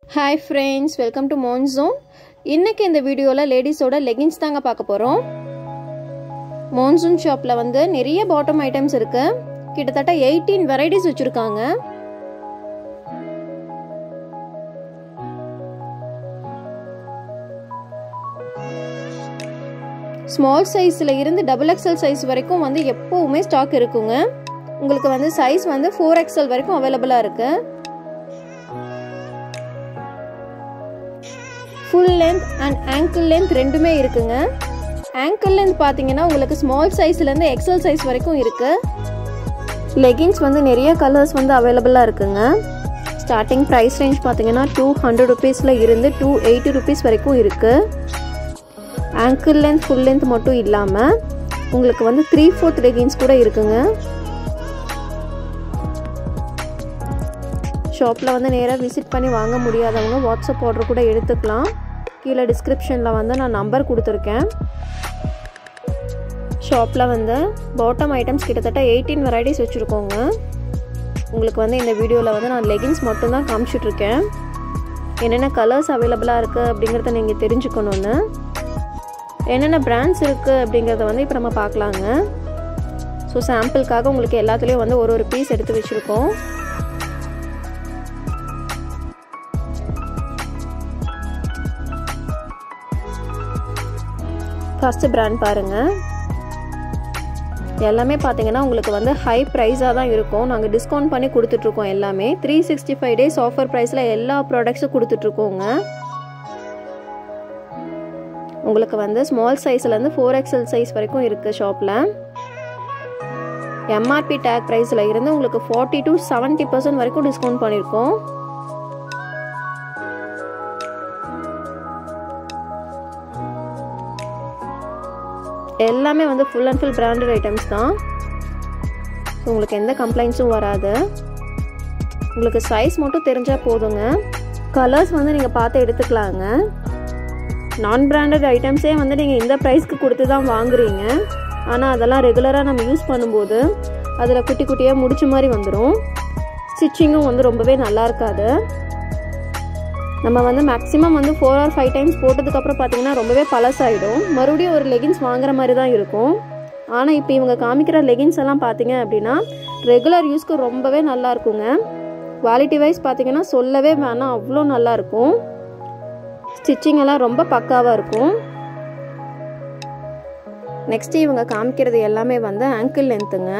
hi friends welcome to monsoon இன்னைக்கு இந்த வீடியோவில் லேடிஸோட லெகின்ஸ் தாங்க பார்க்க போகிறோம் மோன்சூன் ஷாப்பில் வந்து நிறைய பாட்டம் ஐட்டம்ஸ் இருக்கு கிட்டத்தட்ட எயிட்டீன் வெரைட்டிஸ் வச்சுருக்காங்க ஸ்மால் சைஸில் இருந்து டபுள் எக்ஸல் சைஸ் வரைக்கும் வந்து எப்போவுமே ஸ்டாக் இருக்குங்க உங்களுக்கு வந்து சைஸ் வந்து ஃபோர் எக்ஸல் வரைக்கும் அவைலபிளாக இருக்குது full length and ankle length ரெண்டுமே இருக்குங்க ஆங்கிள் லென்த் பார்த்தீங்கன்னா உங்களுக்கு ஸ்மால் சைஸ்லேருந்து எக்ஸல் சைஸ் வரைக்கும் இருக்குது லெகின்ஸ் வந்து நிறைய கலர்ஸ் வந்து அவைலபிளாக இருக்குங்க ஸ்டார்டிங் ப்ரைஸ் ரேஞ்ச் பார்த்தீங்கன்னா டூ ஹண்ட்ரட் ருபீஸில் இருந்து டூ எயிட்டி ருபீஸ் வரைக்கும் இருக்குது ஆங்கிள் லென்த் ஃபுல் லென்த் மட்டும் இல்லாமல் உங்களுக்கு வந்து த்ரீ ஃபோர்த் லெகின்ஸ் கூட இருக்குங்க ஷாப்பில் வந்து நேராக விசிட் பண்ணி வாங்க முடியாதவங்க வாட்ஸ்அப் ஆர்டர் கூட எடுத்துக்கலாம் கீழே டிஸ்கிரிப்ஷனில் வந்து நான் நம்பர் கொடுத்துருக்கேன் ஷாப்பில் வந்து பாட்டம் ஐட்டம்ஸ் கிட்டத்தட்ட எயிட்டீன் வெரைட்டிஸ் வச்சுருக்கோங்க உங்களுக்கு வந்து இந்த வீடியோவில் வந்து நான் லெகின்ஸ் மட்டும்தான் காமிச்சிட்ருக்கேன் என்னென்ன கலர்ஸ் அவைலபிளாக இருக்குது அப்படிங்கிறத நீங்கள் தெரிஞ்சுக்கணுன்னு என்னென்ன பிராண்ட்ஸ் இருக்குது அப்படிங்கிறத வந்து இப்போ நம்ம பார்க்கலாங்க ஸோ சாம்பிளுக்காக உங்களுக்கு எல்லாத்துலேயும் வந்து ஒரு ஒரு பீஸ் எடுத்து வச்சுருக்கோம் ஃபஸ்ட்டு பிராண்ட் பாருங்கள் எல்லாமே பார்த்தீங்கன்னா உங்களுக்கு வந்து ஹை ப்ரைஸாக தான் இருக்கும் நாங்கள் டிஸ்கவுண்ட் பண்ணி கொடுத்துட்ருக்கோம் எல்லாமே three sixty five days offer ப்ரைஸில் எல்லா ப்ராடக்ட்ஸும் கொடுத்துட்ருக்கோங்க உங்களுக்கு வந்து ஸ்மால் சைஸ்லேருந்து ஃபோர் எக்ஸல் சைஸ் வரைக்கும் இருக்குது ஷாப்பில் எம்ஆர்பி டேக் ப்ரைஸில் இருந்து உங்களுக்கு ஃபார்ட்டி டு செவன்ட்டி பர்சன்ட் வரைக்கும் டிஸ்கவுண்ட் பண்ணியிருக்கோம் எல்லாமே வந்து full and full branded items தான் ஸோ உங்களுக்கு எந்த கம்ப்ளைண்ட்ஸும் வராது உங்களுக்கு சைஸ் மட்டும் தெரிஞ்சால் போதுங்க கலர்ஸ் வந்து நீங்கள் பார்த்து எடுத்துக்கலாங்க நான் பிராண்டட் ஐட்டம்ஸே வந்து நீங்கள் இந்த ப்ரைஸ்க்கு கொடுத்து தான் வாங்குறீங்க ஆனால் அதெல்லாம் ரெகுலராக நம்ம யூஸ் பண்ணும்போது அதில் குட்டி குட்டியாக முடிச்ச மாதிரி வந்துடும் ஸ்டிச்சிங்கும் வந்து ரொம்பவே நல்லா இருக்காது நம்ம வந்து மேக்ஸிமம் வந்து ஃபோர் ஆர் ஃபைவ் டைம்ஸ் போட்டதுக்கப்புறம் பார்த்தீங்கன்னா ரொம்பவே பழசாயிடும் மறுபடியும் ஒரு லெகின்ஸ் வாங்குற மாதிரி தான் இருக்கும் ஆனால் இப்போ இவங்க காமிக்கிற லெகின்ஸ் எல்லாம் பார்த்தீங்க அப்படின்னா ரெகுலர் யூஸ்க்கு ரொம்பவே நல்லா இருக்குங்க குவாலிட்டி வைஸ் பார்த்தீங்கன்னா சொல்லவே வேணாம் அவ்வளோ நல்லா இருக்கும் ஸ்டிச்சிங் எல்லாம் ரொம்ப பக்காவாக இருக்கும் நெக்ஸ்ட்டு இவங்க காமிக்கிறது எல்லாமே வந்து ஆங்கிள் லென்த்துங்க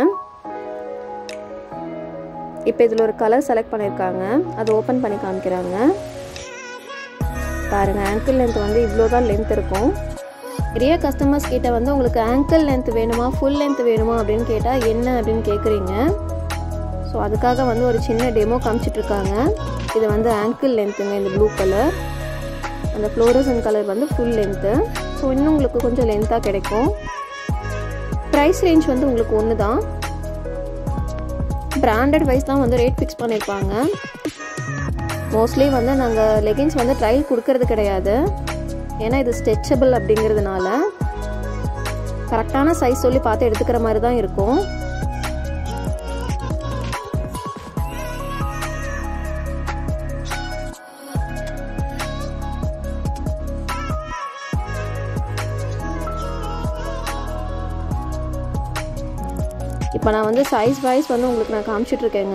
இப்போ இதில் ஒரு கலர் செலக்ட் பண்ணியிருக்காங்க அதை ஓப்பன் பண்ணி காமிக்கிறாங்க பாருங்கள் ஆங்கிள் லென்த் வந்து இவ்வளோ தான் லென்த் இருக்கும் நிறைய கஸ்டமர்ஸ் கிட்ட வந்து உங்களுக்கு ஆங்கிள் லென்த் வேணுமா ஃபுல் லென்த் வேணுமா அப்படின்னு கேட்டால் என்ன அப்படின்னு கேட்குறீங்க ஸோ அதுக்காக வந்து ஒரு சின்ன டெமோ காமிச்சிட்ருக்காங்க இது வந்து ஆங்கிள் லென்த்துங்க இந்த ப்ளூ கலர் அந்த ஃப்ளோரசன் கலர் வந்து ஃபுல் லென்த்து ஸோ இன்னும் உங்களுக்கு கொஞ்சம் லென்த்தாக கிடைக்கும் ப்ரைஸ் ரேஞ்ச் வந்து உங்களுக்கு ஒன்று தான் பிராண்டட் வைஸ் தான் வந்து ரேட் ஃபிக்ஸ் பண்ணியிருப்பாங்க மோஸ்ட்லி வந்து நாங்கள் லெகின்ஸ் வந்து ட்ரையல் கொடுக்கறது கிடையாது ஏன்னா இது ஸ்ட்ரெச்சபிள் அப்படிங்கிறதுனால கரெக்டான சைஸ் சொல்லி பார்த்து எடுத்துக்கிற மாதிரி தான் இருக்கும் இப்போ நான் வந்து சைஸ் வைஸ் வந்து உங்களுக்கு நான் காமிச்சிட்ருக்கேங்க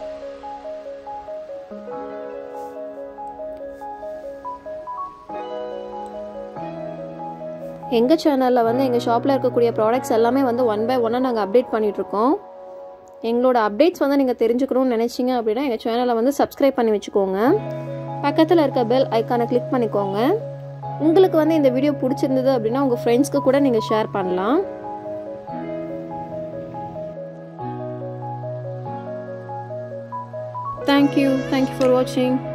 எங்கள் சேனலில் வந்து எங்கள் ஷாப்பில் இருக்கக்கூடிய ப்ராடக்ட்ஸ் எல்லாமே வந்து ஒன் பை ஒன்னாக நாங்கள் அப்டேட் பண்ணிகிட்ருக்கோம் எங்களோட அப்டேட்ஸ் வந்து நீங்கள் தெரிஞ்சுக்கணும்னு நினச்சிங்க அப்படின்னா எங்கள் சேனலை வந்து சப்ஸ்கிரைப் பண்ணி வச்சுக்கோங்க பக்கத்தில் இருக்க பெல் ஐக்கானை கிளிக் பண்ணிக்கோங்க உங்களுக்கு வந்து இந்த வீடியோ பிடிச்சிருந்தது அப்படின்னா உங்கள் ஃப்ரெண்ட்ஸ்க்கு கூட நீங்கள் ஷேர் பண்ணலாம் தேங்க்யூ தேங்க்யூ ஃபார் வாட்சிங்